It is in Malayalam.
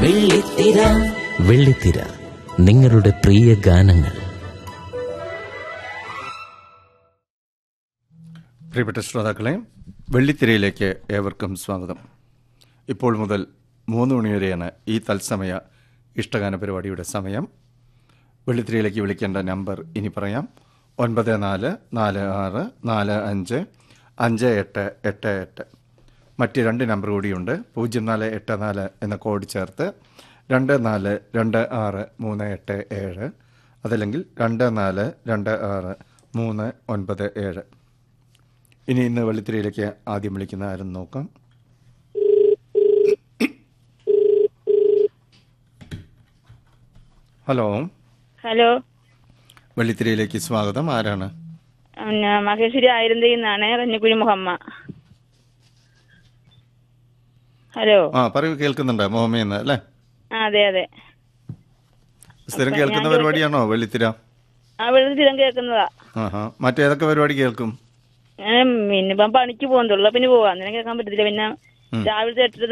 വെള്ളിത്തിര വെള്ളിത്തിര നിങ്ങളുടെ പ്രിയ ഗാനങ്ങൾ പ്രിയപ്പെട്ട ശ്രോതാക്കളെ വെള്ളിത്തിരയിലേക്ക് ഏവർക്കും സ്വാഗതം ഇപ്പോൾ മുതൽ മൂന്ന് മണിവരെയാണ് ഈ തത്സമയ ഇഷ്ടഗാന പരിപാടിയുടെ സമയം വെള്ളിത്തിരയിലേക്ക് വിളിക്കേണ്ട നമ്പർ ഇനി പറയാം ഒൻപത് നാല് നാല് ആറ് നാല് അഞ്ച് അഞ്ച് എട്ട് എട്ട് എട്ട് മറ്റ് രണ്ട് നമ്പർ കൂടിയുണ്ട് പൂജ്യം നാല് എട്ട് നാല് എന്ന കോഡ് ചേർത്ത് രണ്ട് നാല് രണ്ട് ആറ് മൂന്ന് എട്ട് ഏഴ് അതല്ലെങ്കിൽ രണ്ട് നാല് രണ്ട് ആറ് മൂന്ന് ഒൻപത് ഏഴ് ഇനി ഇന്ന് വെള്ളിത്തിരയിലേക്ക് ആദ്യം വിളിക്കുന്ന ആരും നോക്കാം ഹലോ ഹലോ വെള്ളിത്തിരയിലേക്ക് സ്വാഗതം ആരാണ് പിന്നെ മഹേശ്വരി ആയിരന്തി നിന്നാണ് കഞ്ഞിക്കുഴി മുഹമ്മ ഹലോ ആ പറയൂ കേൾക്കുന്നുണ്ട് മോഹമ്മയെന്ന് അല്ലേ ആ അതെ അതെ സ്ഥിരം കേൾക്കുന്ന പരിപാടിയാണോ വെള്ളിത്തിര ആ വെറുതെ സ്ഥിരം കേൾക്കുന്നതാ ആഹാ മറ്റേതൊക്കെ പരിപാടി കേൾക്കും ഞാൻ പിന്നെ ഇപ്പം പണിക്ക് പോകുന്നുള്ളൂ പിന്നെ പോവാ അന്നേരം കേൾക്കാൻ പറ്റത്തില്ല പിന്നെ രാവിലത്തെ എട്ടര